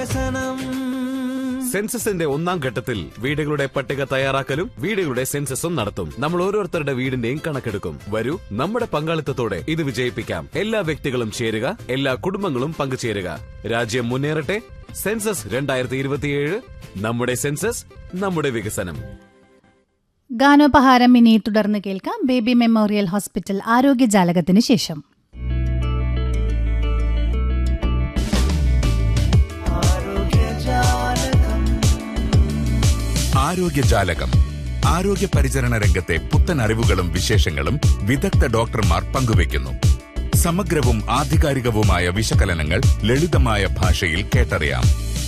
സെൻസസിന്റെ ഒന്നാം ഘട്ടത്തിൽ വീടുകളുടെ പട്ടിക തയ്യാറാക്കലും വീടുകളുടെ സെൻസസും നടത്തും നമ്മൾ ഓരോരുത്തരുടെ വീടിന്റെയും കണക്കെടുക്കും വരൂ നമ്മുടെ പങ്കാളിത്തത്തോടെ ഇത് വിജയിപ്പിക്കാം എല്ലാ വ്യക്തികളും ചേരുക എല്ലാ കുടുംബങ്ങളും പങ്കുചേരുക രാജ്യം മുന്നേറട്ടെ സെൻസസ് രണ്ടായിരത്തി ഇരുപത്തിയേഴ് നമ്മുടെ സെൻസസ് നമ്മുടെ വികസനം ഗാനോപഹാരം ഇനി തുടർന്ന് കേൾക്കാം ബേബി മെമ്മോറിയൽ ഹോസ്പിറ്റൽ ആരോഗ്യജാലകത്തിന് ശേഷം ആരോഗ്യജാലകം ആരോഗ്യ പരിചരണ രംഗത്തെ പുത്തൻ അറിവുകളും വിശേഷങ്ങളും വിദഗ്ധ ഡോക്ടർമാർ പങ്കുവയ്ക്കുന്നു സമഗ്രവും ആധികാരികവുമായ വിശകലനങ്ങൾ ലളിതമായ ഭാഷയിൽ കേട്ടറിയാം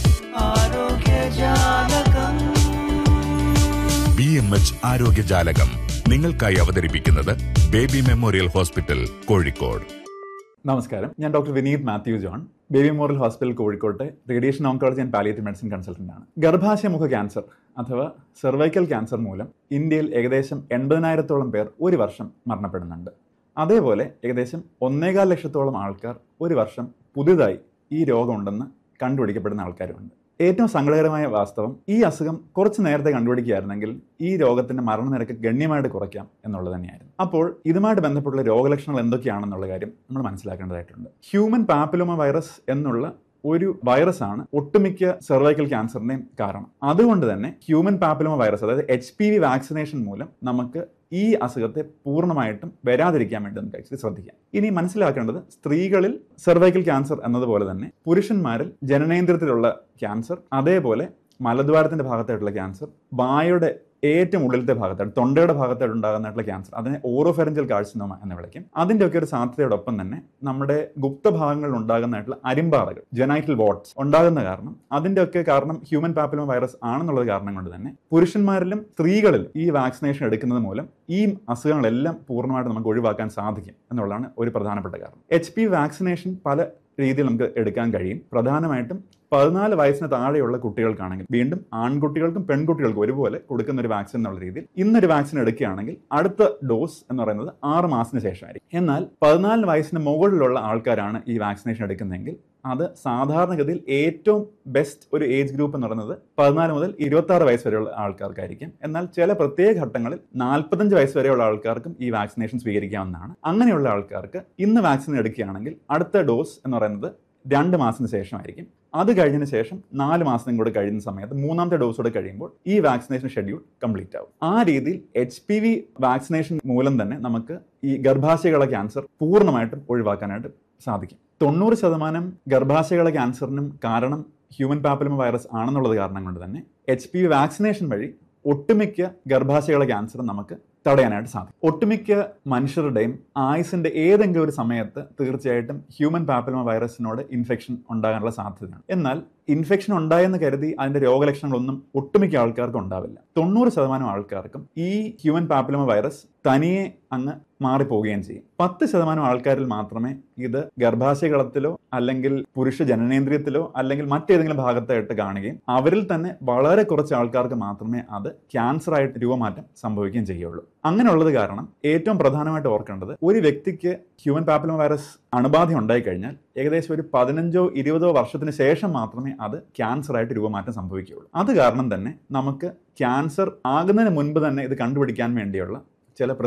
ബി എം എച്ച് ആരോഗ്യജാലകം നിങ്ങൾക്കായി അവതരിപ്പിക്കുന്നത് ബേബി മെമ്മോറിയൽ ഹോസ്പിറ്റൽ കോഴിക്കോട് നമസ്കാരം ഞാൻ doctor Vineeth Mathew John baby memorial hospital കോഴിക്കോട്ടെ radiation oncology and palliative medicine consultant ആണ് ഗർഭാശയമുഖ ക്യാൻസർ അഥവാ സെർവൈക്കൽ ക്യാൻസർ മൂലം ഇന്ത്യയിൽ ഏകദേശം എൺപതിനായിരത്തോളം പേർ ഒരു വർഷം മരണപ്പെടുന്നുണ്ട് അതേപോലെ ഏകദേശം ഒന്നേകാൽ ലക്ഷത്തോളം ആൾക്കാർ ഒരു വർഷം പുതുതായി ഈ രോഗമുണ്ടെന്ന് കണ്ടുപിടിക്കപ്പെടുന്ന ആൾക്കാരുമുണ്ട് ഏറ്റവും സങ്കടകരമായ വാസ്തവം ഈ അസുഖം കുറച്ച് നേരത്തെ കണ്ടുപിടിക്കുകയായിരുന്നെങ്കിൽ ഈ രോഗത്തിന്റെ മരണനിരക്ക് ഗണ്യമായിട്ട് കുറയ്ക്കാം എന്നുള്ളത് തന്നെയായിരുന്നു അപ്പോൾ ഇതുമായിട്ട് ബന്ധപ്പെട്ടുള്ള രോഗലക്ഷണങ്ങൾ എന്തൊക്കെയാണെന്നുള്ള കാര്യം നമ്മൾ മനസ്സിലാക്കേണ്ടതായിട്ടുണ്ട് ഹ്യൂമൻ പാപ്പിലോമ വൈറസ് എന്നുള്ള ഒരു വൈറസ് ആണ് ഒട്ടുമിക്ക സെർവൈക്കൽ ക്യാൻസറിന്റെയും കാരണം അതുകൊണ്ട് തന്നെ ഹ്യൂമൻ പാപ്പിലോമ വൈറസ് അതായത് എച്ച് പി വി വാക്സിനേഷൻ മൂലം നമുക്ക് ഈ അസുഖത്തെ പൂർണ്ണമായിട്ടും വരാതിരിക്കാൻ വേണ്ടി നമുക്ക് ആക്ച്വലി ശ്രദ്ധിക്കാം ഇനി മനസ്സിലാക്കേണ്ടത് സ്ത്രീകളിൽ സെർവൈക്കൽ ക്യാൻസർ എന്നതുപോലെ തന്നെ പുരുഷന്മാരിൽ ജനനേന്ദ്രത്തിലുള്ള ക്യാൻസർ അതേപോലെ മലദ്വാരത്തിന്റെ ഭാഗത്തായിട്ടുള്ള ക്യാൻസർ വായുടെ ഏറ്റവും ഉള്ളിലത്തെ ഭാഗത്തായിട്ട് തൊണ്ടയുടെ ഭാഗത്തായിട്ട് ഉണ്ടാകുന്നതായിട്ടുള്ള ക്യാൻസർ അതിനെ ഓറോഫെറഞ്ചൽ കാഴ്ചനോമ എന്ന് വിളിക്കും അതിന്റെ ഒക്കെ ഒരു സാധ്യതയോടൊപ്പം തന്നെ നമ്മുടെ ഗുപ്തഭാഗങ്ങളിൽ ഉണ്ടാകുന്നതായിട്ടുള്ള അരിമ്പാറകൾ ജനൈറ്റൽ വോട്ട്സ് ഉണ്ടാകുന്ന കാരണം അതിന്റെ ഒക്കെ കാരണം ഹ്യൂമൻ പാപ്പിലോമ വൈറസ് ആണെന്നുള്ളത് കാരണം കൊണ്ട് തന്നെ പുരുഷന്മാരിലും സ്ത്രീകളിലും ഈ വാക്സിനേഷൻ എടുക്കുന്നത് മൂലം ഈ അസുഖങ്ങളെല്ലാം പൂർണ്ണമായിട്ട് നമുക്ക് ഒഴിവാക്കാൻ സാധിക്കും എന്നുള്ളതാണ് ഒരു പ്രധാനപ്പെട്ട കാരണം എച്ച് പി വാക്സിനേഷൻ പല രീതിയിൽ നമുക്ക് എടുക്കാൻ കഴിയും പ്രധാനമായിട്ടും പതിനാല് വയസ്സിന് താഴെയുള്ള കുട്ടികൾക്കാണെങ്കിൽ വീണ്ടും ആൺകുട്ടികൾക്കും പെൺകുട്ടികൾക്കും ഒരുപോലെ കൊടുക്കുന്ന ഒരു വാക്സിൻ എന്നുള്ള രീതിയിൽ ഇന്നൊരു വാക്സിൻ എടുക്കുകയാണെങ്കിൽ അടുത്ത ഡോസ് എന്ന് പറയുന്നത് ആറ് മാസത്തിന് ശേഷമായിരിക്കും എന്നാൽ പതിനാല് വയസ്സിന് മുകളിലുള്ള ആൾക്കാരാണ് ഈ വാക്സിനേഷൻ എടുക്കുന്നതെങ്കിൽ അത് സാധാരണഗതിയിൽ ഏറ്റവും ബെസ്റ്റ് ഒരു ഏജ് ഗ്രൂപ്പ് എന്ന് പറയുന്നത് പതിനാല് മുതൽ ഇരുപത്തി ആറ് വയസ്സ് വരെയുള്ള ആൾക്കാർക്കായിരിക്കും എന്നാൽ ചില പ്രത്യേക ഘട്ടങ്ങളിൽ നാൽപ്പത്തഞ്ച് വയസ്സ് വരെയുള്ള ആൾക്കാർക്കും ഈ വാക്സിനേഷൻ സ്വീകരിക്കാവുന്നതാണ് അങ്ങനെയുള്ള ആൾക്കാർക്ക് ഇന്ന് വാക്സിൻ എടുക്കുകയാണെങ്കിൽ അടുത്ത ഡോസ് എന്ന് പറയുന്നത് രണ്ട് മാസത്തിന് ശേഷമായിരിക്കും അത് കഴിഞ്ഞതിന് ശേഷം നാല് മാസം കൂടെ കഴിയുന്ന സമയത്ത് മൂന്നാമത്തെ ഡോസ് കൂടെ കഴിയുമ്പോൾ ഈ വാക്സിനേഷൻ ഷെഡ്യൂൾ കംപ്ലീറ്റ് ആവും ആ രീതിയിൽ എച്ച് പി വി വാക്സിനേഷൻ മൂലം തന്നെ നമുക്ക് ഈ ഗർഭാശയകള ക്യാൻസർ പൂർണ്ണമായിട്ടും ഒഴിവാക്കാനായിട്ട് സാധിക്കും തൊണ്ണൂറ് ശതമാനം ഗർഭാശയകള ക്യാൻസറിനും കാരണം ഹ്യൂമൻ പാപ്പിലോമ വൈറസ് ആണെന്നുള്ളത് കാരണം കൊണ്ട് തന്നെ എച്ച് പി വി വാക്സിനേഷൻ വഴി ഒട്ടുമിക്ക ഗർഭാശയകള ക്യാൻസർ നമുക്ക് തടയാനായിട്ട് സാധിക്കും ഒട്ടുമിക്ക മനുഷ്യരുടെയും ആയുസിന്റെ ഏതെങ്കിലും ഒരു സമയത്ത് തീർച്ചയായിട്ടും ഹ്യൂമൻ പാപ്പിലോമ വൈറസിനോട് ഇൻഫെക്ഷൻ ഉണ്ടാകാനുള്ള സാധ്യതയാണ് എന്നാൽ ഇൻഫെക്ഷൻ ഉണ്ടായെന്ന് കരുതി അതിന്റെ രോഗലക്ഷണങ്ങളൊന്നും ഒട്ടുമിക്ക ആൾക്കാർക്കും ഉണ്ടാവില്ല തൊണ്ണൂറ് ശതമാനം ആൾക്കാർക്കും ഈ ഹ്യൂമൻ പാപ്പിലോമ വൈറസ് തനിയെ അങ്ങ് മാറിപ്പോവുകയും ചെയ്യും പത്ത് ശതമാനം ആൾക്കാരിൽ മാത്രമേ ഇത് ഗർഭാശയകളത്തിലോ അല്ലെങ്കിൽ പുരുഷ ജനനേന്ദ്രിയത്തിലോ അല്ലെങ്കിൽ മറ്റേതെങ്കിലും ഭാഗത്തായിട്ട് കാണുകയും അവരിൽ തന്നെ വളരെ കുറച്ച് ആൾക്കാർക്ക് മാത്രമേ അത് ക്യാൻസർ ആയിട്ട് രൂപമാറ്റം സംഭവിക്കുകയും ചെയ്യുള്ളൂ അങ്ങനെയുള്ളത് കാരണം ഏറ്റവും പ്രധാനമായിട്ട് ഓർക്കേണ്ടത് ഒരു വ്യക്തിക്ക് ഹ്യൂമൻ പാപ്പിലോമ വൈറസ് അണുബാധ ഉണ്ടായി കഴിഞ്ഞാൽ ഏകദേശം ഒരു പതിനഞ്ചോ ഇരുപതോ വർഷത്തിന് ശേഷം മാത്രമേ അത് ക്യാൻസർ ആയിട്ട് രൂപമാറ്റം സംഭവിക്കുകയുള്ളൂ അത് കാരണം തന്നെ നമുക്ക് ക്യാൻസർ ആകുന്നതിന് മുൻപ് തന്നെ ഇത് കണ്ടുപിടിക്കാൻ വേണ്ടിയുള്ള ചില